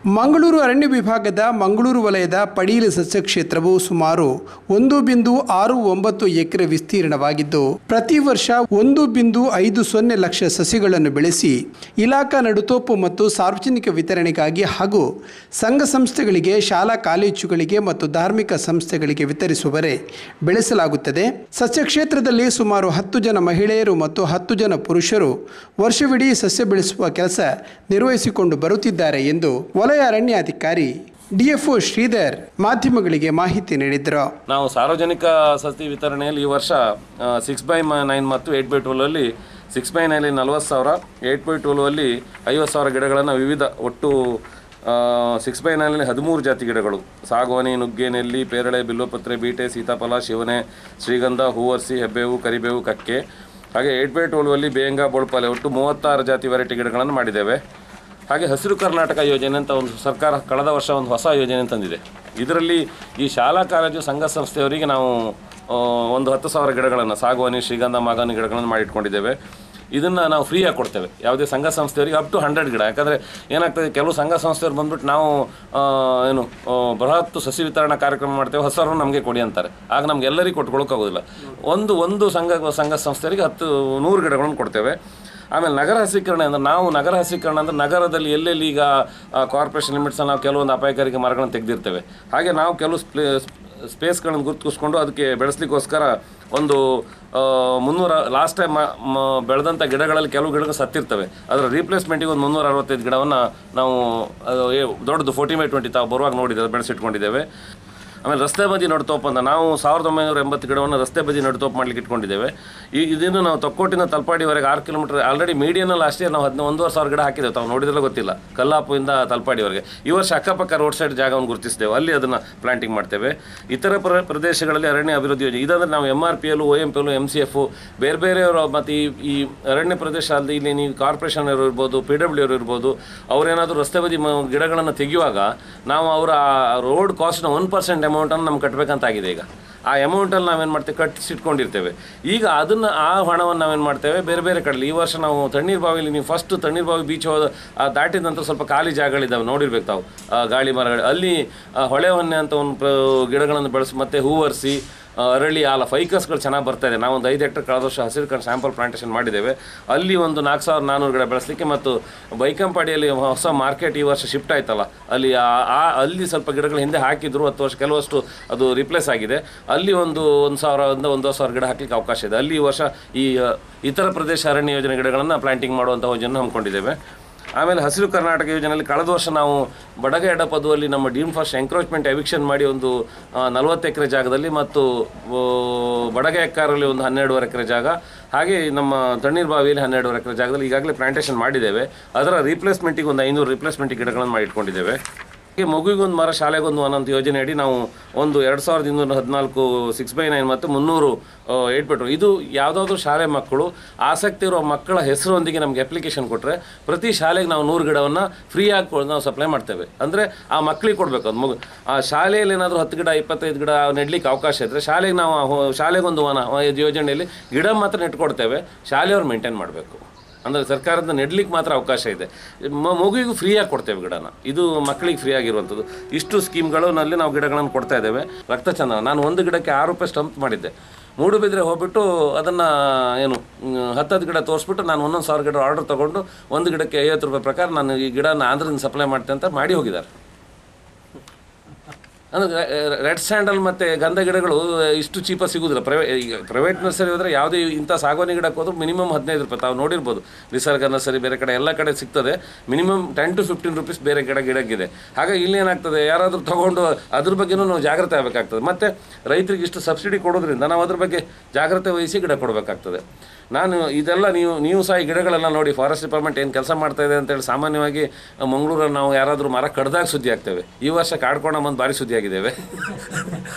ಮಂಗಳೂರು ಅರಣ್ಯ ವಿಭಾಗದ ಮಂಗಳೂರು ವಲಯದ ಪಡೀಲು ಸಸ್ಯ ಕ್ಷೇತ್ರವು ಸುಮಾರು ಒಂದು ಬಿಂದು ಆರು ಒಂಬತ್ತು ಎಕರೆ ವಿಸ್ತೀರ್ಣವಾಗಿದ್ದು ಪ್ರತಿ ವರ್ಷ ಒಂದು ಬಿಂದು ಐದು ಸೊನ್ನೆ ಲಕ್ಷ ಸಸಿಗಳನ್ನು ಬೆಳೆಸಿ ಇಲಾಖಾ ನಡುತೋಪು ಮತ್ತು ಸಾರ್ವಜನಿಕ ವಿತರಣೆಗಾಗಿ ಹಾಗೂ ಸಂಘ ಸಂಸ್ಥೆಗಳಿಗೆ ಶಾಲಾ ಕಾಲೇಜುಗಳಿಗೆ ಮತ್ತು ಧಾರ್ಮಿಕ ಸಂಸ್ಥೆಗಳಿಗೆ ವಿತರಿಸುವರೆ ಬೆಳೆಸಲಾಗುತ್ತದೆ ಸಸ್ಯ ಕ್ಷೇತ್ರದಲ್ಲಿ ಸುಮಾರು ಹತ್ತು ಜನ ಮಹಿಳೆಯರು ಮತ್ತು ಹತ್ತು ಜನ ಪುರುಷರು ವರ್ಷವಿಡೀ ಸಸ್ಯ ಬೆಳೆಸುವ ಕೆಲಸ ನಿರ್ವಹಿಸಿಕೊಂಡು ಬರುತ್ತಿದ್ದಾರೆ ಎಂದು ವಲಯ ಅರಣ್ಯಾಧಿಕಾರಿ ಡಿಎಫ್ಒ ಶ್ರೀಧರ್ ಮಾಧ್ಯಮಗಳಿಗೆ ಮಾಹಿತಿ ನೀಡಿದರು ನಾವು ಸಾರ್ವಜನಿಕ ಸಸಿ ವಿತರಣೆಯಲ್ಲಿ ಈ ವರ್ಷ ಸಿಕ್ಸ್ ಬೈ ನೈನ್ ಮತ್ತು ಏಯ್ಟ್ ಬೈ ಟ್ವೆಲ್ವಲ್ಲಿ ಸಿಕ್ಸ್ ಬೈ ನೈನಲ್ಲಿ ನಲ್ವತ್ತು ಸಾವಿರ ಏಯ್ಟ್ ಬೈ ಟ್ವೆಲ್ವಲ್ಲಿ ಐವತ್ತು ಸಾವಿರ ಗಿಡಗಳನ್ನು ವಿವಿಧ ಒಟ್ಟು ಸಿಕ್ಸ್ ಬೈ ನೈನಲ್ಲಿ ಹದಿಮೂರು ಜಾತಿ ಗಿಡಗಳು ಸಾಗವಾನಿ ನುಗ್ಗೆ ನೆಲ್ಲಿ ಪೇರಳೆ ಬಿಲ್ಲೋಪತ್ರೆ ಬೀಟೆ ಸೀತಾಫಲ ಶಿವನೆ ಶ್ರೀಗಂಧ ಹೂವರ್ಸಿ ಹೆಬ್ಬೇವು ಕರಿಬೇವು ಕಕ್ಕೆ ಹಾಗೆ ಏಯ್ಟ್ ಬೈ ಟ್ವೆಲ್ವಲ್ಲಿ ಬೇಂಗ ಬೋಳ್ಪಾಲೆ ಒಟ್ಟು ಮೂವತ್ತಾರು ಜಾತಿ ವೆರೈಟಿ ಗಿಡಗಳನ್ನು ಮಾಡಿದ್ದೇವೆ ಹಾಗೆ ಹಸಿರು ಕರ್ನಾಟಕ ಯೋಜನೆ ಅಂತ ಒಂದು ಸರ್ಕಾರ ಕಳೆದ ವರ್ಷ ಒಂದು ಹೊಸ ಯೋಜನೆ ತಂದಿದೆ ಇದರಲ್ಲಿ ಈ ಶಾಲಾ ಕಾಲೇಜು ಸಂಘ ಸಂಸ್ಥೆಯವರಿಗೆ ನಾವು ಆ, ಒಂದು ಹತ್ತು ಸಾವಿರ ಗಿಡಗಳನ್ನು ಸಾಗುವಾನಿ ಶ್ರೀಗಂಧ ಮಾಗಾನಿ ಗಿಡಗಳನ್ನು ಮಾಡಿಟ್ಕೊಂಡಿದ್ದೇವೆ ಇದನ್ನು ನಾವು ಫ್ರೀಯಾಗಿ ಕೊಡ್ತೇವೆ ಯಾವುದೇ ಸಂಘ ಸಂಸ್ಥೆಯವರಿಗೆ ಅಪ್ ಟು ಹಂಡ್ರೆಡ್ ಗಿಡ ಯಾಕಂದರೆ ಏನಾಗ್ತದೆ ಕೆಲವು ಸಂಘ ಸಂಸ್ಥೆಯವ್ರು ಬಂದ್ಬಿಟ್ಟು ನಾವು ಆ, ಏನು ಆ, ಬೃಹತ್ ಸಸಿ ವಿತರಣಾ ಕಾರ್ಯಕ್ರಮ ಮಾಡ್ತೇವೆ ಹೊಸರು ನಮಗೆ ಕೊಡಿ ಅಂತಾರೆ ಆಗ ನಮ್ಗೆ ಎಲ್ಲರಿಗೂ ಕೊಟ್ಕೊಳ್ಳೋಕ್ಕಾಗೋದಿಲ್ಲ ಒಂದು ಒಂದು ಸಂಘ ಸಂಘ ಸಂಸ್ಥೆಯವರಿಗೆ ಹತ್ತು ನೂರು ಗಿಡಗಳನ್ನು ಕೊಡ್ತೇವೆ ಆಮೇಲೆ ನಗರ ಹಸೀಕರಣ ಅಂದ್ರೆ ನಾವು ನಗರ ಹಸೀಕರಣ ಅಂದ್ರೆ ನಗರದಲ್ಲಿ ಎಲ್ಲೆಲ್ಲಿ ಈಗ ಕಾರ್ಪೊರೇಷನ್ ಲಿಮಿಟ್ಸ್ ನಾವು ಕೆಲವೊಂದು ಅಪಾಯಕಾರಿ ಮರಗಳನ್ನು ತೆಗೆದಿರ್ತೇವೆ ಹಾಗೆ ನಾವು ಕೆಲವು ಸ್ಪ್ಲೇ ಸ್ಪೇಸ್ಗಳನ್ನು ಗುರುತಿಸ್ಕೊಂಡು ಅದಕ್ಕೆ ಬೆಳೆಸ್ಲಿಕ್ಕೋಸ್ಕರ ಒಂದು ಆ, ಮುನ್ನೂರ ಲಾಸ್ಟ್ ಟೈಮ್ ಬೆಳೆದಂಥ ಗಿಡಗಳಲ್ಲಿ ಕೆಲವು ಗಿಡಗಳು ಸತ್ತಿರ್ತವೆ ಅದರ ರೀಪ್ಲೇಸ್ಮೆಂಟಿಗೆ ಒಂದು ಮುನ್ನೂರ ಅರವತ್ತೈದು ಗಿಡವನ್ನು ನಾವು ಅದು ಏ- ದೊಡ್ಡದು ಫೋರ್ಟಿ ಬೈ ಟ್ವೆಂಟಿ ತಾವು ಬರುವಾಗ ನೋಡಿದ್ದೇವೆ ಬೆಳೆಸಿಟ್ಕೊಂಡಿದ್ದೇವೆ ಆಮೇಲೆ ರಸ್ತೆ ಬದಿ ನಡುತೋಪ ಅಂತ ನಾವು ಸಾವಿರದ ಒಂಬೈನೂರ ಎಂಬತ್ತು ಗಿಡವನ್ನು ರಸ್ತೆ ಬದಿ ನಡುತೋಪ ಮಾಡ್ಲಿಕ್ಕೆ ಇಟ್ಕೊಂಡಿದ್ದೇವೆ ಈ ಇದನ್ನು ನಾವು ತೊಕ್ಕೋಟಿನ ತಲಪಾಡಿವರೆಗೆ ಆರು ಕಿಲೋಮೀಟರ್ ಆಲ್ರೆಡಿ ಮೀಡಿಯನಲ್ಲಿ ಲಾಸ್ಟ್ ಇಯರ್ ನಾವು ಹದಿನ ಒಂದೂವರೆ ಸಾವಿರ ಗಿಡ ಹಾಕಿದ್ದೇವೆ ತಾವು ನೋಡಿದ್ರೆ ಗೊತ್ತಿಲ್ಲ ಕಲ್ಲಾಪುಯಿಂದ ತಲಪಾಡಿವರೆಗೆ ಈ ವರ್ಷ ಅಕ್ಕಪಕ್ಕ ರೋಡ್ ಸೈಡ್ ಜಾಗವನ್ನು ಗುರುತಿಸಿದ್ದೇವೆ ಅಲ್ಲಿ ಅದನ್ನು ಪ್ಲಾಂಟಿಂಗ್ ಮಾಡ್ತೇವೆ ಇತರ ಪ್ರ ಪ್ರದೇಶಗಳಲ್ಲಿ ಅರಣ್ಯ ಅಭಿವೃದ್ಧಿ ಯೋಜನೆ ಇದಂದ್ರೆ ನಾವು M R P L O M P L M C F ಬೇರೆ ಬೇರೆಯವರು ಮತ್ತು ಈ ಈ ಅರಣ್ಯ ಪ್ರದೇಶ ಅಲ್ಲದೆ ಇಲ್ಲಿ ನೀವು ಕಾರ್ಪೊರೇಷನ್ ಅವರು ಇರ್ಬೋದು ಪಿ ಡಬ್ಲ್ಯೂ ಅವರು ಇರ್ಬೋದು ಅವರೇನಾದರೂ ರಸ್ತೆ ಬದಿ ಮ ಗಿಡಗಳನ್ನು ತೆಗೆಯುವಾಗ ನಾವು ಅವರ ರೋಡ್ ಕಾಸ್ಟ್ನ ಒನ್ ಪರ್ಸೆಂಟ್ ಅಮೌಂಟನ್ನು ನಮ್ಗೆ ಕಟ್ಟಬೇಕಂತಾಗಿದೆ ಈಗ ಆ ಅಮೌಂಟಲ್ಲಿ ನಾವೇನು ಮಾಡ್ತೇವೆ ಕಟ್ಟಿಸಿಟ್ಕೊಂಡಿರ್ತೇವೆ ಈಗ ಅದನ್ನು ಆ ಹಣವನ್ನು ನಾವೇನು ಮಾಡ್ತೇವೆ ಬೇರೆ ಬೇರೆ ಕಡೆ ಈ ವರ್ಷ ನಾವು ತಣ್ಣೀರು ಬಾವಿಲಿ ನೀವು ಫಸ್ಟ್ ತಣ್ಣೀರು ಬಾವಿ ಬೀಚ್ ಹೋದ ಆ ದಾಟಿದ ನಂತರ ಸ್ವಲ್ಪ ಖಾಲಿ ಜಾಗಗಳಿದ್ದಾವೆ ನೋಡಿರ್ಬೇಕು ತಾವು ಆ ಗಾಳಿ ಮರಗಳು ಅಲ್ಲಿ ಆ ಹೊಳೆ ಹೊನ್ನೆ ಅಂತ ಒಂದು ಪ್ರ ಗಿಡಗಳನ್ನು ಬೆಳೆಸಿ ಮತ್ತು ಹೂವರ್ಸಿ ಆ, ಅರಳಿ ಆಲ ಫೈಕಸ್ಗಳು ಚೆನ್ನಾಗಿ ಬರ್ತಾ ಇದೆ ನಾವು ಒಂದು ಐದು ಹೆಕ್ಟರ್ ಕಳೆದ ವರ್ಷ ಹಸಿರು ಕಡೆ ಸ್ಯಾಂಪಲ್ ಪ್ಲಾಂಟೇಷನ್ ಮಾಡಿದ್ದೇವೆ ಅಲ್ಲಿ ಒಂದು ನಾಲ್ಕು ಸಾವಿರದ ನಾನ್ನೂರು ಗಿಡ ಬೆಳೆಸಲಿಕ್ಕೆ ಮತ್ತು ಬೈಕಂಪಾಡಿಯಲ್ಲಿ ಹೊಸ ಮಾರ್ಕೆಟ್ ಈ ವರ್ಷ ಶಿಫ್ಟ್ ಆಯ್ತಲ್ಲ ಅಲ್ಲಿ ಆ- ಆ ಅಲ್ಲಿ ಸ್ವಲ್ಪ ಗಿಡಗಳು ಹಿಂದೆ ಹಾಕಿದ್ರು ಹತ್ತು ವರ್ಷ ಕೆಲವಷ್ಟು ಅದು ರಿಪ್ಲೇಸ್ ಆಗಿದೆ ಅಲ್ಲಿ ಒಂದು ಒಂದು ಸಾವಿರದಿಂದ ಒಂದು ಸಾವಿರ ಗಿಡ ಹಾಕಲಿಕ್ಕೆ ಅವಕಾಶ ಇದೆ ಅಲ್ಲಿ ಈ ವರ್ಷ ಈ ಆ, ಇತರ ಪ್ರದೇಶ ಅರಣ್ಯ ಯೋಜನೆ ಗಿಡಗಳನ್ನು ಪ್ಲಾಂಟಿಂಗ್ ಮಾಡುವಂಥ ಯೋಜನೆ ಹಮ್ಮಿಕೊಂಡಿದ್ದೇವೆ ಆಮೇಲೆ ಹಸಿರು ಕರ್ನಾಟಕ ಯೋಜನೆಯಲ್ಲಿ ಕಳೆದ ವರ್ಷ ನಾವು ಬಡಗ ಎಡಪದುವಲ್ಲಿ ನಮ್ಮ ಡೀಮ್ ಫಸ್ಟ್ ಎಂಕ್ರೋಚ್ಮೆಂಟ್ ಎವಿಕ್ಷನ್ ಮಾಡಿ ಒಂದು ನಲವತ್ತು ಎಕರೆ ಜಾಗದಲ್ಲಿ ಮತ್ತು ಆ, ಬಡಗ ಎಕ್ಕಾರಲ್ಲಿ ಒಂದು ಹನ್ನೆರಡುವರೆ ಎಕರೆ ಜಾಗ ಹಾಗೆ ನಮ್ಮ ತಣ್ಣೀರು ಬಾವಿಯಲ್ಲಿ ಹನ್ನೆರಡುವರೆ ಎಕರೆ ಜಾಗದಲ್ಲಿ ಈಗಾಗಲೇ ಪ್ಲಾಂಟೇಷನ್ ಮಾಡಿದ್ದೇವೆ ಅದರ ರೀಪ್ಲೇಸ್ಮೆಂಟಿಗೆ ಒಂದು ಐನೂರು ರಿಪ್ಲೇಸ್ಮೆಂಟ್ ಗಿಡಗಳನ್ನು ಮಾಡಿ ಇಟ್ಕೊಂಡಿದ್ದೇವೆ ಹಾಗೆ ಮಗುವಿಗೊಂದು ಮರ ಶಾಲೆಗೊಂದು ಅನ್ನೋಂಥ ಯೋಜನೆಯಡಿ ನಾವು ಒಂದು ಎರಡು ಸಾವಿರದ ಇನ್ನೂರ ಹದಿನಾಲ್ಕು ಸಿಕ್ಸ್ ಬೈ ನೈನ್ ಮತ್ತು ಮುನ್ನೂರು ಏಟ್ ಬಿಟ್ರು ಇದು ಯಾವುದಾದ್ರೂ ಶಾಲೆ ಮಕ್ಕಳು ಆಸಕ್ತಿ ಇರುವ ಮಕ್ಕಳ ಹೆಸರೊಂದಿಗೆ ನಮಗೆ ಅಪ್ಲಿಕೇಶನ್ ಕೊಟ್ಟರೆ ಪ್ರತಿ ಶಾಲೆಗೆ ನಾವು ನೂರು ಗಿಡವನ್ನು ಫ್ರೀಯಾಗಿ ಕೊ- ನಾವು ಸಪ್ಲೈ ಮಾಡ್ತೇವೆ ಅಂದರೆ ಆ ಮಕ್ಕಳಿಗೆ ಕೊಡಬೇಕು ಅದು ಮಗು ಆ ಶಾಲೆಯಲ್ಲಿ ಏನಾದರೂ ಹತ್ತು ಗಿಡ ಇಪ್ಪತ್ತೈದು ಗಿಡ ನೆಡ್ಲಿಕ್ಕೆ ಅವಕಾಶ ಇದ್ದರೆ ಶಾಲೆಗೆ ನಾವು ಆ ಹೊ- ಶಾಲೆಗೊಂದು ವನ ಆ ಯೋಜನೆಯಲ್ಲಿ ಗಿಡ ಮಾತ್ರ ನೆಟ್ಕೊಡ್ತೇವೆ ಶಾಲೆಯವ್ರು ಮೇಂಟೈನ್ ಮಾಡಬೇಕು ಅಂದರೆ ಸರ್ಕಾರದ ನೆಡ್ಲಿಕ್ಕೆ ಮಾತ್ರ ಅವಕಾಶ ಇದೆ ಮ- ಮಗುವಿಗೂ ಫ್ರೀಯಾಗಿ ಕೊಡ್ತೇವೆ ಗಿಡನ ಇದು ಮಕ್ಕಳಿಗೆ ಫ್ರೀ ಆಗಿರುವಂಥದ್ದು ಇಷ್ಟು ಸ್ಕೀಮ್ಗಳಲ್ಲಿ ನಾವು ಗಿಡಗಳನ್ನು ಕೊಡ್ತಾ ಇದ್ದೇವೆ ರಕ್ತಚಂದನ ನಾನು ಒಂದು ಗಿಡಕ್ಕೆ ಆರು ರೂಪಾಯಿ ಸ್ಟಂಪ್ ಮಾಡಿದ್ದೆ ಮೂಡುಬಿದ್ರೆ ಹೋಗ್ಬಿಟ್ಟು ಅದನ್ನು ಏನು ಮ್, ಹತ್ತತ್ತು ಗಿಡ ತೋರಿಸ್ಬಿಟ್ಟು ನಾನು ಒಂದೊಂದು ಸಾವಿರ ಗಿಡ ಆರ್ಡರ್ ತೊಗೊಂಡು ಒಂದು ಗಿಡಕ್ಕೆ ಐವತ್ತು ರೂಪಾಯಿ ಪ್ರಕಾರ ನಾನು ಈ ಗಿಡನ ಆಂಧ್ರದಿಂದ ಸಪ್ಲೈ ಮಾಡ್ತೇನೆ ಅಂತ ಮಾಡಿ ಹೋಗಿದ್ದಾರೆ ಅಂದರೆ ರೆಡ್ ಸ್ಯಾಂಡಲ್ ಮತ್ತು ಗಂಧ ಗಿಡಗಳು ಇಷ್ಟು ಚೀಪಾಗಿ ಸಿಗೋದಿಲ್ಲ ಪ್ರೈವೇ ಈಗ ಪ್ರೈವೇಟ್ ನರ್ಸರಿ ಹೋದರೆ ಯಾವುದೇ ಇಂಥ ಸಾಗುವಾನಿ ಗಿಡಕ್ಕೆ ಹೋದ್ರೆ ಮಿನಿಮಮ್ ಹದಿನೈದು ರೂಪಾಯಿ ತಾವು ನೋಡಿರ್ಬೋದು ನಿಸರ್ಗ ನರ್ಸರಿ ಬೇರೆ ಕಡೆ ಎಲ್ಲ ಕಡೆ ಸಿಗ್ತದೆ minimum ten to fifteen rupees ಬೇರೆ ಗಿಡ ಗಿಡಕ್ಕಿದೆ ಹಾಗಾಗಿ ಇಲ್ಲಿ ಏನಾಗ್ತದೆ ಯಾರಾದರೂ ತೊಗೊಂಡು ಅದ್ರ ಬಗ್ಗೆನೂ ನಾವು ಜಾಗ್ರತೆ ಆಗಬೇಕಾಗ್ತದೆ ಮತ್ತು ರೈತರಿಗೆ ಇಷ್ಟು ಸಬ್ಸಿಡಿ ಕೊಡೋದ್ರಿಂದ ನಾವು ಅದ್ರ ಬಗ್ಗೆ ಜಾಗ್ರತೆ ವಹಿಸಿ ಗಿಡ ಕೊಡಬೇಕಾಗ್ತದೆ ನಾನು ಇದೆಲ್ಲ ನೀವು ನೀವು ಸಹ ಈ ಗಿಡಗಳೆಲ್ಲ ನೋಡಿ ಫಾರೆಸ್ಟ್ ಡಿಪಾರ್ಟ್ಮೆಂಟ್ ಏನು ಕೆಲಸ ಮಾಡ್ತಾ ಇದೆ ಅಂತೇಳಿ ಸಾಮಾನ್ಯವಾಗಿ ಮಂಗಳೂರಲ್ಲಿ ನಾವು ಯಾರಾದರೂ ಮರ ಕಡ್ದಾಗ ಸುದ್ದಿ ಆಗ್ತೇವೆ ಈ ವರ್ಷ ಕಾಡ್ಕೊಂಡು ಬಂದು ಭಾರಿ ಸುದ್ದಿ ಆಗಿದ್ದೇವೆ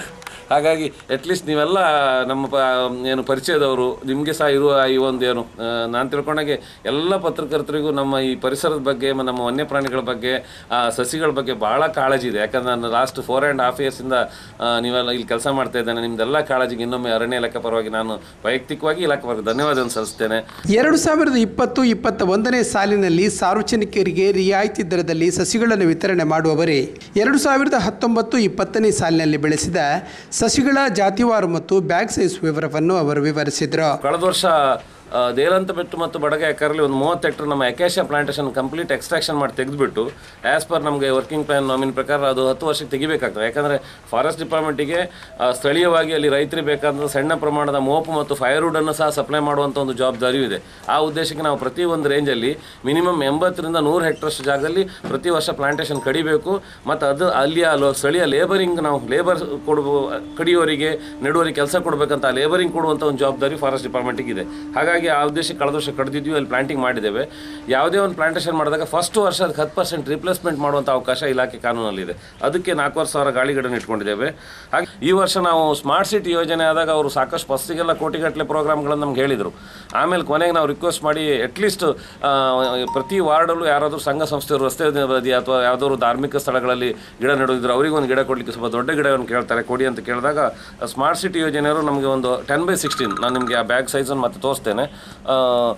ಹಾಗಾಗಿ ಅಟ್ಲೀಸ್ಟ್ ನೀವೆಲ್ಲ ನಮ್ಮ ಪ ಏನು ಪರಿಚಯದವರು ನಿಮಗೆ ಸಹ ಇರುವ ಈ ಒಂದು ಏನು ನಾನು ತಿಳ್ಕೊಂಡಾಗೆ ಎಲ್ಲ ಪತ್ರಕರ್ತರಿಗೂ ನಮ್ಮ ಈ ಪರಿಸರದ ಬಗ್ಗೆ ಮ- ನಮ್ಮ ವನ್ಯಪ್ರಾಣಿಗಳ ಬಗ್ಗೆ ಆ, ಸಸಿಗಳ ಬಗ್ಗೆ ಭಾಳ ಕಾಳಜಿ ಇದೆ ಯಾಕಂದ್ರೆ ನಾನು ಲಾಸ್ಟ್ ಫೋರ್ ಆ್ಯಂಡ್ ಹಾಫ್ ಇಯರ್ಸಿಂದ ನೀವೆಲ್ಲ ಇಲ್ಲಿ ಕೆಲಸ ಮಾಡ್ತಾ ಇದ್ದೇನೆ ನಿಮ್ದೆಲ್ಲ ಕಾಳಜಿಗೆ ಇನ್ನೊಮ್ಮೆ ಅರಣ್ಯ ಇಲಾಖೆ ಪರವಾಗಿ ನಾನು ವೈಯಕ್ತಿಕವಾಗಿ ಇಲಾಖೆ ಪರವಾಗಿ ಧನ್ಯವಾದವನ್ನು ಸಲ್ಲಿಸ್ತೇನೆ ಎರಡು ಸಾವಿರದ ಇಪ್ಪತ್ತು ಇಪ್ಪತ್ತ ಒಂದನೇ ಸಾಲಿನಲ್ಲಿ ಸಾರ್ವಜನಿಕರಿಗೆ ರಿಯಾಯಿತಿ ದರದಲ್ಲಿ ಸಸಿಗಳನ್ನು ವಿತರಣೆ ಮಾಡುವವರೇ ಎರಡು ಸಾವಿರದ ಹತ್ತೊಂಬತ್ತು ಇಪ್ಪತ್ತನೇ ಸಾಲಿನಲ್ಲಿ ಬೆಳೆಸಿದ ಸಸಿಗಳ ಜಾತಿವಾರು ಮತ್ತು ಬ್ಯಾಗ್ ಸೈಜ್ ವಿವರವನ್ನು ಅವರು ವಿವರಿಸಿದರು ಕಳೆದ ವರ್ಷ ಆ, ದೇಲಂತ ಬೆಟ್ಟು ಮತ್ತು ಬಡಗ ಎಕರಲ್ಲಿ ಒಂದು ಮೂವತ್ತು ಹೆಕ್ಟರ್ ನಮ್ಮ ಎಕೇಶಿಯಾ ಪ್ಲಾಂಟೇಶನ್ ಕಂಪ್ಲೀಟ್ ಎಕ್ಸ್ಟ್ರಾಕ್ಷನ್ ಮಾಡಿ ತೆಗೆದುಬಿಟ್ಟು ಆ್ಯಸ್ ಪರ್ ನಮಗೆ ವರ್ಕಿಂಗ್ ಪ್ಲಾನ್ ನಾಮಿನ ಪ್ರಕಾರ ಅದು ಹತ್ತು ವರ್ಷಕ್ಕೆ ತೆಗಿಬೇಕಾಗ್ತದೆ ಯಾಕಂದರೆ ಫಾರೆಸ್ಟ್ ಡಿಪಾರ್ಟ್ಮೆಂಟಿಗೆ ಆ, ಸ್ಥಳೀಯವಾಗಿ ಅಲ್ಲಿ ರೈತರಿಗೆ ಬೇಕಾದ ಸಣ್ಣ ಪ್ರಮಾಣದ ಮೋಪು ಮತ್ತು ಫೈರ್ವುಡನ್ನು ಸಹ ಸಪ್ಲೈ ಮಾಡುವಂಥ ಒಂದು ಜವಾಬ್ದಾರಿಯೂ ಇದೆ ಆ ಉದ್ದೇಶಕ್ಕೆ ನಾವು ಪ್ರತಿ ಒಂದು ರೇಂಜಲ್ಲಿ ಮಿನಿಮಮ್ ಎಂಬತ್ತರಿಂದ ನೂರು ಹೆಕ್ಟರ್ಸ್ ಜಾಗದಲ್ಲಿ ಪ್ರತಿ ವರ್ಷ ಪ್ಲಾಂಟೇಶನ್ ಕಡಿಬೇಕು ಮತ್ತು ಅದು ಅಲ್ಲಿಯ ಲೋ- ಸ್ಥಳೀಯ ಲೇಬರಿಂಗ್ ನಾವು ಲೇಬರ್ ಕೊಡುವ ಕಡಿಯೋರಿಗೆ ನೆಡುವರಿಗೆ ಕೆಲಸ ಕೊಡಬೇಕಂತ ಲೇಬರಿಂಗ್ ಕೊಡುವಂಥ ಒಂದು ಜವಾಬ್ದಾರಿ ಫಾರೆಸ್ಟ್ ಡಿಪಾರ್ಟ್ಮೆಂಟಿಗೆ ಇದೆ ಹಾಗಾಗಿ ಆ ಉದ್ದೇಶಕ್ಕೆ ಕಳೆದ ವರ್ಷ ಕಳೆದಿದ್ವಿ ಅಲ್ಲಿ ಪ್ಲಾಂಟಿಂಗ್ ಮಾಡಿದ್ದೇವೆ ಯಾವುದೇ ಒಂದು ಪ್ಲಾಂಟೇಶನ್ ಮಾಡಿದಾಗ ಫಸ್ಟ್ ವರ್ಷ ಅದಕ್ಕೆ ಹತ್ತು ಪರ್ಸೆಂಟ್ ರಿಪ್ಲೇಸ್ಮೆಂಟ್ ಮಾಡುವಂಥ ಅವಕಾಶ ಇಲಾಖೆ ಕಾನೂನಲ್ಲಿದೆ ಅದಕ್ಕೆ ನಾಲ್ಕೂವರೆ ಸಾವಿರ ಗಾಳಿಗಳನ್ನು ಇಟ್ಕೊಂಡಿದ್ದೇವೆ ಹಾಗೆ ಈ ವರ್ಷ ನಾವು ಸ್ಮಾರ್ಟ್ ಸಿಟಿ ಯೋಜನೆ ಆದಾಗ ಅವರು ಸಾಕಷ್ಟು ಫಸ್ಟಿಗೆಲ್ಲ ಕೋಟಿಗಟ್ಟಲೆ ಪ್ರೋಗ್ರಾಮ್ಗಳನ್ನು ನಮ್ಗೆ ಹೇಳಿದರು ಆಮೇಲೆ ಕೊನೆಗೆ ನಾವು ರಿಕ್ವೆಸ್ಟ್ ಮಾಡಿ ಅಟ್ಲೀಸ್ಟ್ ಪ್ರತಿ ವಾರ್ಡಲ್ಲೂ ಯಾರಾದರೂ ಸಂಘ ಸಂಸ್ಥೆಯವರು ರಸ್ತೆ ಬದಿ ಅಥವಾ ಯಾವುದಾದ್ರು ಧಾರ್ಮಿಕ ಸ್ಥಳಗಳಲ್ಲಿ ಗಿಡ ನೆಡೋದಿದ್ರು ಅವರಿಗೆ ಒಂದು ಗಿಡ ಕೊಡಲಿಕ್ಕೆ ಸ್ವಲ್ಪ ದೊಡ್ಡ ಗಿಡವನ್ನು ಕೇಳ್ತಾರೆ ಕೊಡಿ ಅಂತ ಕೇಳಿದಾಗ ಸ್ಮಾರ್ಟ್ ಸಿಟಿ ಯೋಜನೆಯವರು ನಮಗೆ ಒಂದು ಟೆನ್ ಬೈ ಸಿಕ್ಸ್ಟೀನ್ ನಾನು ನಿಮಗೆ ಆ ಬ್ಯಾಗ್ ಸೈಜನ್ನು ಮತ್ತೆ ತೋರಿಸ್ತೇನೆ ಆ,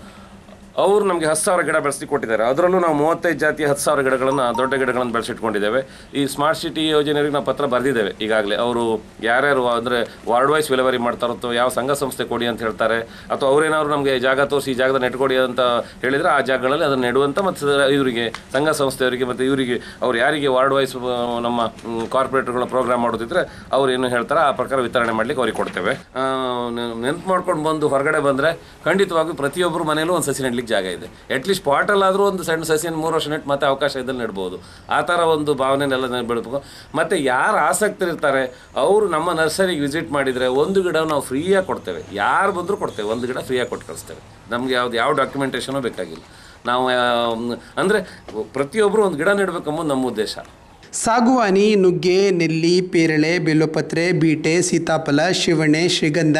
ಅವರು ನಮಗೆ ಹತ್ತು ಸಾವಿರ ಗಿಡ ಬೆಳೆಸಿ ಕೊಟ್ಟಿದ್ದಾರೆ ಅದರಲ್ಲೂ ನಾವು ಮೂವತ್ತೈದು ಜಾತಿಯ ಹತ್ತು ಸಾವಿರ ಗಿಡಗಳನ್ನು ದೊಡ್ಡ ಗಿಡಗಳನ್ನು ಬೆಳೆಸಿಟ್ಕೊಂಡಿದ್ದೇವೆ ಈ ಸ್ಮಾರ್ಟ್ ಸಿಟಿ ಯೋಜನೆಯವರಿಗೆ ನಾವು ಪತ್ರ ಬರೆದಿದ್ದೇವೆ ಈಗಾಗಲೇ ಅವರು ಯಾರ್ಯಾರು ಅಂದರೆ ವಾರ್ಡ್ ವೈಸ್ ವಿಲೇವಾರಿ ಮಾಡ್ತಾರೋ ಅಥವಾ ಯಾವ ಸಂಘ ಸಂಸ್ಥೆ ಕೊಡಿ ಅಂತ ಹೇಳ್ತಾರೆ ಅಥವಾ ಅವರೇನಾದ್ರು ನಮಗೆ ಜಾಗ ತೋರಿಸಿ ಈ ಜಾಗದ ನೆಟ್ಕೊಡಿ ಅಂತ ಹೇಳಿದರೆ ಆ ಜಾಗಗಳಲ್ಲಿ ಅದನ್ನು ನೆಡುವಂಥ ಮತ್ತು ಇವರಿಗೆ ಸಂಘ ಸಂಸ್ಥೆಯವರಿಗೆ ಮತ್ತು ಇವರಿಗೆ ಅವ್ರು ಯಾರಿಗೆ ವಾರ್ಡ್ ವೈಸ್ ನಮ್ಮ ಕಾರ್ಪೊರೇಟರ್ಗಳ ಪ್ರೋಗ್ರಾಮ್ ಮಾಡೋದಿದ್ರೆ ಅವ್ರು ಏನು ಹೇಳ್ತಾರೆ ಆ ಪ್ರಕಾರ ವಿತರಣೆ ಮಾಡ್ಲಿಕ್ಕೆ ಅವ್ರಿಗೆ ಕೊಡ್ತೇವೆ ನೆನಪು ಮಾಡ್ಕೊಂಡು ಬಂದು ಹೊರಗಡೆ ಬಂದರೆ ಖಂಡಿತವಾಗಿ ಪ್ರತಿಯೊಬ್ಬರು ಮನೆಯಲ್ಲೂ ಒಂದು ಸಸಿ ನೆಡ್ಲಿಕ್ಕೆ ಜಾಗ ಇದೆ ಅಟ್ಲೀಸ್ಟ್ ಪಾಟಲ್ಲಾದರೂ ಒಂದು ಸಣ್ಣ ಸಸಿಯನ್ನು ಮೂರು ವರ್ಷ ನೆಟ್ಟು ಮತ್ತೆ ಅವಕಾಶ ಇದ್ದಲ್ಲಿ ನೆಡ್ಬೋದು ಆ ಥರ ಒಂದು ಭಾವನೆನೆಲ್ಲ ಬೆಳಬೇಕು ಮತ್ತು ಯಾರು ಆಸಕ್ತರಿರ್ತಾರೆ ಅವರು ನಮ್ಮ ನರ್ಸರಿಗೆ ವಿಸಿಟ್ ಮಾಡಿದರೆ ಒಂದು ಗಿಡ ನಾವು ಫ್ರೀಯಾಗಿ ಕೊಡ್ತೇವೆ ಯಾರು ಬಂದರೂ ಕೊಡ್ತೇವೆ ಒಂದು ಗಿಡ ಫ್ರೀಯಾಗಿ ಕೊಟ್ಟು ಕಳಿಸ್ತೇವೆ ನಮಗೆ ಯಾವ್ದು ಯಾವ ಡಾಕ್ಯುಮೆಂಟೇಷನೂ ಬೇಕಾಗಿಲ್ಲ ನಾವು ಅಂದರೆ ಪ್ರತಿಯೊಬ್ಬರು ಒಂದು ಗಿಡ ನೆಡಬೇಕೆಂಬುದು ನಮ್ಮ ಉದ್ದೇಶ ಸಾಗುವಾನಿ ನುಗ್ಗೆ ನೆಲ್ಲಿ ಪೇರಳೆ ಬೆಲ್ಲೋಪತ್ರೆ ಬೀಟೆ ಸೀತಾಫಲ ಶಿವಣೆ ಶ್ರೀಗಂಧ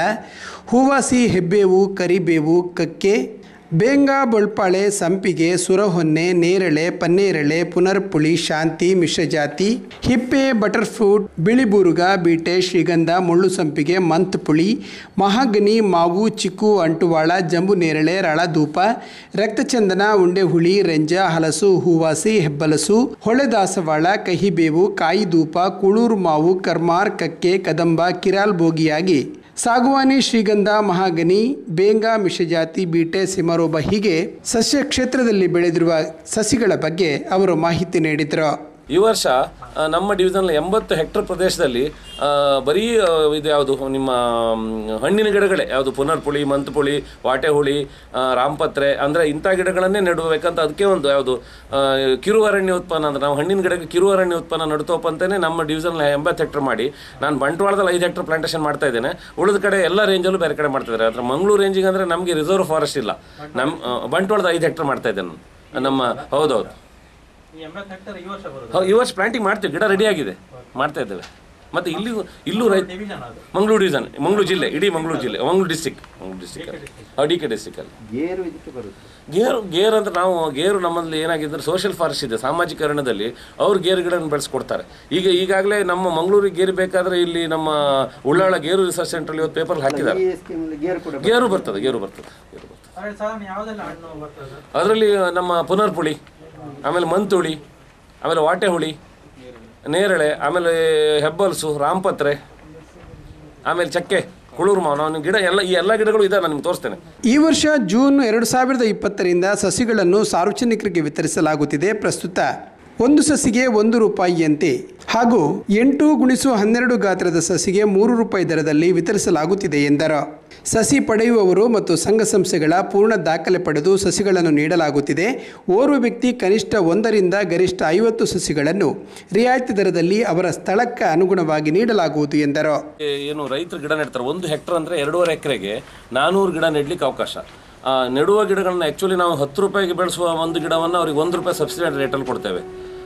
ಹೂವಾಸಿ ಹೆಬ್ಬೇವು ಕರಿಬೇವು ಕಕ್ಕೆ ಬೇಂಗ ಬೊಳ್ಪಾಳೆ ಸಂಪಿಗೆ ಸುರಹೊನ್ನೆ ನೇರಳೆ ಪನ್ನೇರಳೆ ಪುನರ್ಪುಳಿ ಶಾಂತಿ ಮಿಶ್ರಜಾತಿ ಹಿಪ್ಪೆ ಬಟರ್ಫ್ರೂಟ್ ಬಿಳಿಬೂರುಗ ಬೀಟೆ ಶ್ರೀಗಂಧ ಮುಳ್ಳು ಸಂಪಿಗೆ ಮಂತ್ ಪುಳಿ ಮಹಾಗನಿ ಮಾವು ಚಿಕ್ಕು ಅಂಟುವಾಳ ಜಂಬು ನೇರಳೆ ರಳಧೂಪ ರಕ್ತಚಂದನ ಉಂಡೆಹುಳಿ ರೆಂಜ ಹಲಸು ಹೂವಾಸಿ ಹೆಬ್ಬಲಸು ಹೊಳೆದಾಸವಾಳ ಕಹಿಬೇವು ಕಾಯಿದೂಪ ಕುಳೂರು ಮಾವು ಕರ್ಮಾರ್ ಕಕ್ಕೆ ಕದಂಬ ಕಿರಾಲ್ ಬೋಗಿಯಾಗಿ ಸಾಗುವಾನಿ ಶ್ರೀಗಂಧ ಮಹಾಗನಿ ಬೇಂಗ ಮಿಶ್ರಜಾತಿ ಬೀಟೆ ಸಿಮರೋಬ ಹೀಗೆ ಸಸ್ಯ ಕ್ಷೇತ್ರದಲ್ಲಿ ಬೆಳೆದಿರುವ ಸಸಿಗಳ ಬಗ್ಗೆ ಅವರು ಮಾಹಿತಿ ನೀಡಿದರು ಈ ವರ್ಷ ಆ, ನಮ್ಮ ಡಿವಿಷನ್ ಎಂಬತ್ತು ಹೆಕ್ಟರ್ ಪ್ರದೇಶದಲ್ಲಿ ಆ, ಬರೀ ಆ, ಇದು ಯಾವುದು ನಿಮ್ಮ ಮ್, ಹಣ್ಣಿನ ಗಿಡಗಳೇ ಯಾವುದು ಪುನರ್ಪುಳಿ ಮಂತುಪುಳಿ ವಾಟೆಹುಳಿ ಆ, ರಾಮಪತ್ರೆ ಅಂದರೆ ಇಂಥ ಗಿಡಗಳನ್ನೇ ನೆಡಬೇಕಂತ ಅದಕ್ಕೆ ಒಂದು ಯಾವುದು ಆ, ಕಿರು ಅರಣ್ಯ ಉತ್ಪನ್ನ ಅಂದ್ರೆ ನಾವು ಹಣ್ಣಿನ ಗಿಡಕ್ಕೆ ಕಿರು ಅರಣ್ಯ ಉತ್ಪನ್ನ ನಡ್ತೋಪ ಅಂತಲೇ ನಮ್ಮ ಡಿವಿಷನ್ ಎಂಬತ್ತು ಹೆಕ್ಟರ್ ಮಾಡಿ ನಾನು ಬಂಟ್ವಾಳದಲ್ಲಿ ಐದು ಹೆಕ್ಟರ್ ಪ್ಲಾಂಟೇಶನ್ ಮಾಡ್ತಾ ಇದ್ದೇನೆ ಉಳಿದ ಕಡೆ ಎಲ್ಲ ರೇಂಜಲ್ಲೂ ಬೇರೆ ಕಡೆ ಮಾಡ್ತಾ ಇದ್ದಾರೆ ಆದರೆ ಮಂಗಳೂರು ರೇಂಜಿಗೆ ಅಂದರೆ ನಮಗೆ ರಿಸರ್ವ್ ಫಾರೆಸ್ಟ್ ಇಲ್ಲ ನಮ್ಮ ಆ, ಬಂಟ್ವಾಳದ ಐದು ಹೆಕ್ಟರ್ ಮಾಡ್ತಾ ಇದ್ದೇನೆ ನಾನು ನಮ್ಮ ಹೌದೌದು ಈ ಎಂಬತ್ತು ಹೆಕ್ಟರ್ ಈ ವರ್ಷ ಬರೋದು ಹೌದು ಈ ವರ್ಷ ಪ್ಲಾಂಟಿಂಗ್ ಮಾಡ್ತೀವಿ ಗಿಡ ರೆಡಿ ಆಗಿದೆ ಮಾಡ್ತಾ ಇದ್ದೇವೆ ಮತ್ತೆ ಇಲ್ಲಿ ಇಲ್ಲೂ ರೈತ ಡಿವಿಷನ್ ಅದು ಮಂಗಳೂರು ಡಿವಿಷನ್ ಮಂಗಳೂರು ಜಿಲ್ಲೆ ಇಡೀ ಮಂಗಳೂರು ಜಿಲ್ಲೆ Mangaluru district Mangaluru district D K district ಅಲ್ಲಿ ಗೇರು ಇದಕ್ಕೆ ಬರುತ್ತೆ ಗೇರು ಗೇರು ಅಂತ ನಾವು ಗೇರು ನಮ್ಮಲ್ಲಿ ಏನಾಗಿದೆ ಸೋಷಿಯಲ್ ಫಾರೆಸ್ಟ್ ಇದೆ ಸಾಮಾಜಿಕ ಅರಣ್ಯದಲ್ಲಿ ಅವ್ರು ಗೇರು ಗಿಡನ ಬೆಳೆಸ್ಕೊಡ್ತಾರೆ ಈಗ ಈಗಾಗಲೇ ನಮ್ಮ ಮಂಗಳೂರಿಗೆ ಗೇರು ಬೇಕಾದ್ರೆ ಇಲ್ಲಿ ನಮ್ಮ ಉಳ್ಳಾಳ ಗೇರು ರಿಸರ್ಚ್ ಸೆಂಟ್ರಲ್ಲಿ ಇವತ್ತು ಪೇಪರ್ ಹಾಕಿದ್ದಾರೆ ಈ ಸ್ಕೀಮಲ್ಲಿ ಗೇರು ಕೂಡ ಗೇರು ಬರ್ತದೆ ಗೇರು ಬರ್ತದೆ ಗೇರು ಬರ್ತದೆ ಆದ್ರೆ ಸಾಧಾರಣ ಯಾವುದೆಲ್ಲ ಹಣ್ಣು ಬರ್ತದೆ ಅದರಲ್ಲಿ ನಮ್ಮ ಪುನರ್ಪುಳಿ ಆಮೇಲೆ ಮಂತುಳಿ ಆಮೇಲೆ ವಾಟೆಹುಳಿ ನೇರಳೆ ಆಮೇಲೆ ಹೆಬ್ಬಲ್ಸು ರಾಮಪತ್ರೆ ಆಮೇಲೆ ಚಕ್ಕೆ ಕುಳೂರು ಮಾವು ನಾನು ಗಿಡ ಎಲ್ಲ ಈ ಎಲ್ಲ ಗಿಡಗಳು ಇದೆ ನಾನು ನಿಮ್ಗೆ ತೋರಿಸ್ತೇನೆ ಈ ವರ್ಷ ಜೂನ್ ಎರಡು ಸಾವಿರದ ಇಪ್ಪತ್ತರಿಂದ ಸಸಿಗಳನ್ನು ಸಾರ್ವಜನಿಕರಿಗೆ ವಿತರಿಸಲಾಗುತ್ತಿದೆ ಪ್ರಸ್ತುತ ಒಂದು ಸಸಿಗೆ ಒಂದು ರೂಪಾಯಿಯಂತೆ ಹಾಗೂ ಎಂಟು ಗುಣಿಸು ಹನ್ನೆರಡು ಗಾತ್ರದ ಸಸಿಗೆ ಮೂರು ರೂಪಾಯಿ ದರದಲ್ಲಿ ವಿತರಿಸಲಾಗುತ್ತಿದೆ ಎಂದರು ಸಸಿ ಪಡೆಯುವವರು ಮತ್ತು ಸಂಘ ಸಂಸ್ಥೆಗಳ ಪೂರ್ಣ ದಾಖಲೆ ಪಡೆದು ಸಸಿಗಳನ್ನು ನೀಡಲಾಗುತ್ತಿದೆ ಓರ್ವ ವ್ಯಕ್ತಿ ಕನಿಷ್ಠ ಒಂದರಿಂದ ಗರಿಷ್ಠ ಐವತ್ತು ಸಸಿಗಳನ್ನು ರಿಯಾಯಿತಿ ದರದಲ್ಲಿ ಅವರ ಸ್ಥಳಕ್ಕೆ ಅನುಗುಣವಾಗಿ ನೀಡಲಾಗುವುದು ಎಂದರು ಏ- ಏನು ರೈತರು ಗಿಡ ನೆಡ್ತಾರೆ ಒಂದು ಹೆಕ್ಟರ್ ಅಂದರೆ ಎರಡೂವರೆ ಎಕರೆಗೆ ನಾನ್ನೂರು ಗಿಡ ನೆಡ್ಲಿಕ್ಕೆ ಅವಕಾಶ ಆ, ನೆಡುವ ಗಿಡಗಳನ್ನ ಆ್ಯಕ್ಚುಲಿ ನಾವು ಹತ್ತು ರೂಪಾಯಿಗೆ ಬೆಳೆಸುವ ಒಂದು ಗಿಡವನ್ನು ಅವ್ರಿಗೆ ಒಂದು ರೂಪಾಯಿ ಸಬ್ಸಿಡಿ ರೇಟಲ್ಲಿ ಕೊಡ್ತೇವೆ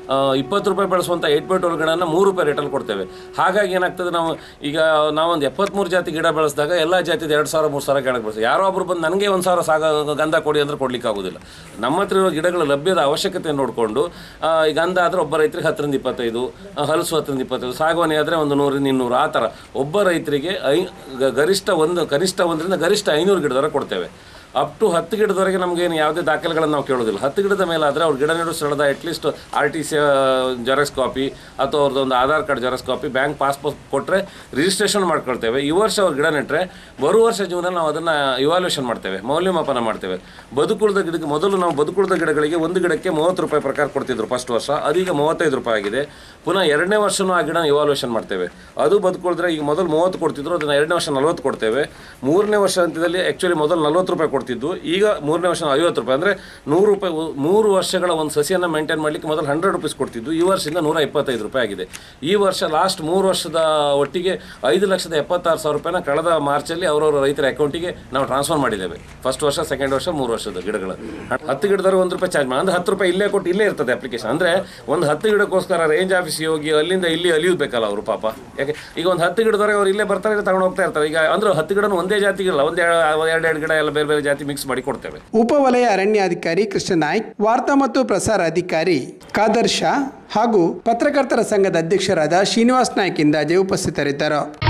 ಇಪ್ಪತ್ತು ರೂಪಾಯಿ ಬೆಳೆಸುವಂಥ ಏಟ್ ಬೈ ಟ್ವೆಲ್ ಗಿಡನ ಮೂರು ರೂಪಾಯಿ ರೇಟಲ್ಲಿ ಕೊಡ್ತೇವೆ ಹಾಗಾಗಿ ಏನಾಗ್ತದೆ ನಾವು ಈಗ ನಾವೊಂದು ಎಪ್ಪತ್ತ್ಮೂರು ಜಾತಿ ಗಿಡ ಬೆಳೆಸಿದಾಗ ಎಲ್ಲ ಜಾತಿದ ಎರಡು ಸಾವಿರ ಮೂರು ಸಾವಿರ ಕೆಳಗೆ ಬೆಳೆಸ್ತೀವಿ ಯಾರೋ ಒಬ್ರು ಬಂದು ನನಗೆ ಒಂದು ಸಾವಿರ ಸಾಗ ಗಂಧ ಕೊಡಿ ಅಂದ್ರೆ ಕೊಡ್ಲಿಕ್ಕೆ ಆಗೋದಿಲ್ಲ ನಮ್ಮ ಹತ್ರ ಇರೋ ಗಿಡಗಳ ಲಭ್ಯದ ಅವಶ್ಯಕತೆ ನೋಡಿಕೊಂಡು ಈ ಗಂಧ ಆದರೆ ಒಬ್ಬ ರೈತರಿಗೆ ಹತ್ತರಿಂದ ಇಪ್ಪತ್ತೈದು ಆ, ಹಲಸು ಹತ್ತರಿಂದ ಇಪ್ಪತ್ತೈದು ಸಾಗುವಾನಿ ಆದರೆ ಒಂದು ನೂರಿಂದ ಇನ್ನೂರು ಆ ಥರ ಒಬ್ಬ ರೈತರಿಗೆ ಐ ಗ- ಗರಿಷ್ಠ ಒಂದು ಕನಿಷ್ಠ ಒಂದರಿಂದ ಗರಿಷ್ಠ ಐನೂರು ಗಿಡದವರೆಗೆ ಕೊಡ್ತೇವೆ ಅಪ್ ಟು ಹತ್ತು ಗಿಡದವರೆಗೆ ನಮಗೇನು ಯಾವುದೇ ದಾಖಲೆಗಳನ್ನು ನಾವು ಕೇಳೋದಿಲ್ಲ ಹತ್ತು ಗಿಡದ ಮೇಲೆ ಆದರೆ ಅವ್ರು ಗಿಡ ನೆಡೋ ಸ್ಥಳದ at least R T C xerox copy ಅಥವಾ ಅವ್ರದ್ದು ಒಂದು Aadhaar card xerox copy bank passbook ಕೊಟ್ಟರೆ ರಿಜಿಸ್ಟ್ರೇಷನ್ ಮಾಡ್ಕೊಳ್ತೇವೆ ಈ ವರ್ಷ ಅವ್ರು ಗಿಡ ನೆಟ್ಟರೆ ಬರುವ ವರ್ಷ ಜೀವನದಲ್ಲಿ ನಾವು ಅದನ್ನು ಇವಾಲ್ಯೂಷನ್ ಮಾಡ್ತೇವೆ ಮೌಲ್ಯಮಾಪನ ಮಾಡ್ತೇವೆ ಬದುಕುಳಿದ ಗಿಡಕ್ಕೆ ಮೊದಲು ನಾವು ಬದುಕುಳಿದ ಗಿಡಗಳಿಗೆ ಒಂದು ಗಿಡಕ್ಕೆ ಮೂವತ್ತು ರೂಪಾಯಿ ಪ್ರಕಾರ ಕೊಡ್ತಿದ್ರು ಫಸ್ಟ್ ವರ್ಷ ಅದೀಗ ಮೂವತ್ತೈದು ರೂಪಾಯಿ ಆಗಿದೆ ಪುನಃ ಎರಡನೇ ವರ್ಷನೂ ಆ ಗಿಡ ಇವಾಲ್ಯೂಷನ್ ಮಾಡ್ತೇವೆ ಅದು ಬದುಕುಳಿದ್ರೆ ಈಗ ಮೊದಲು ಮೂವತ್ತು ಕೊಡ್ತಿದ್ರು ಅದನ್ನು ಎರಡನೇ ವರ್ಷ ನಲ್ವತ್ತು ಕೊಡ್ತೇವೆ ಮೂರನೇ ವರ್ಷ ಹಂತದಲ್ಲಿ ಆ್ಯಕ್ಚುಲಿ ಮೊದಲು ನಲ್ವತ್ತು ರೂಪಾಯಿ ಕೊಡ್ತಿದ್ದು ಈಗ ಮೂರನೇ ವರ್ಷ ಐವತ್ತು ರೂಪಾಯಿ ಅಂದರೆ ನೂರು ರೂಪಾಯಿ ಉ- ಮೂರು ವರ್ಷಗಳ ಒಂದು ಸಸಿಯನ್ನು ಮೇಂಟೈನ್ ಮಾಡಲಿಕ್ಕೆ ಮೊದಲು ಹಂಡ್ರೆಡ್ ರುಪೀಸ್ ಕೊಡ್ತಿದ್ದು ಈ ವರ್ಷದಿಂದ ನೂರ ಇಪ್ಪತ್ತೈದು ರೂಪಾಯಿ ಆಗಿದೆ ಈ ವರ್ಷ ಲಾಸ್ಟ್ ಮೂರು ವರ್ಷದ ಒಟ್ಟಿಗೆ ಐದು ಲಕ್ಷದ ಎಪ್ಪತ್ತಾರು ಸಾವಿರ ರೂಪಾಯಿನ ಕಳೆದ ಮಾರ್ಚಲ್ಲಿ ಅವರವರ ರೈತರ ಅಕೌಂಟಿಗೆ ನಾವು ಟ್ರಾನ್ಸ್ಫರ್ ಮಾಡಿದ್ದೇವೆ ಫಸ್ಟ್ ವರ್ಷ ಸೆಕೆಂಡ್ ವರ್ಷ ಮೂರು ವರ್ಷದ ಗಿಡಗಳು ಹತ್ತು ಗಿಡದವ್ರು ಒಂದು ರೂಪಾಯಿ ಚಾರ್ಜ್ ಮಾಡಿ ಅಂದ್ರೆ ಹತ್ತು ರೂಪಾಯಿ ಇಲ್ಲೇ ಕೊಟ್ಟು ಇಲ್ಲೇ ಇರ್ತದೆ ಅಪ್ಲಿಕೇಶನ್ ಅಂದರೆ ಒಂದು ಹತ್ತು ಗಿಡಕ್ಕೋಸ್ಕರ ರೇಂಜ್ ಆಫೀಸ್ಗೆ ಹೋಗಿ ಅಲ್ಲಿಂದ ಇಲ್ಲಿ ಅಲಿಯಬೇಕಲ್ಲ ಅವರು ಪಾಪ ಯಾಕೆ ಈಗ ಒಂದು ಹತ್ತು ಗಿಡದವರೆಗೆ ಅವ್ರು ಇಲ್ಲೇ ಬರ್ತಾರೆ ತಗೊಂಡು ಹೋಗ್ತಾ ಇರ್ತಾರೆ ಈಗ ಅಂದ್ರೆ ಹತ್ತು ಗಿಡನೂ ಒಂದೇ ಜಾತಿಗಿಲ್ಲ ಒಂದು ಎರಡು ಎರಡು ಗಿಡ ಎಲ್ಲ ಬೇರೆ ಬೇರೆ ಜಾತಿ ಮಿಕ್ಸ್ ಮಾಡಿ ಕೊಡ್ತೇವೆ ಉಪವಲಯ ಅರಣ್ಯಾಧಿಕಾರಿ ಕೃಷ್ಣ ನಾಯ್ಕ್ ವಾರ್ತಾ ಮತ್ತು ಪ್ರಸಾರ ಅಧಿಕಾರಿ ಖಾದರ್ ಶಾ ಹಾಗೂ ಪತ್ರಕರ್ತರ ಸಂಘದ ಅಧ್ಯಕ್ಷರಾದ ಶ್ರೀನಿವಾಸ್ ನಾಯ್ಕ್ ಇಂದಾಜೆ ಉಪಸ್ಥಿತರಿದ್ದರು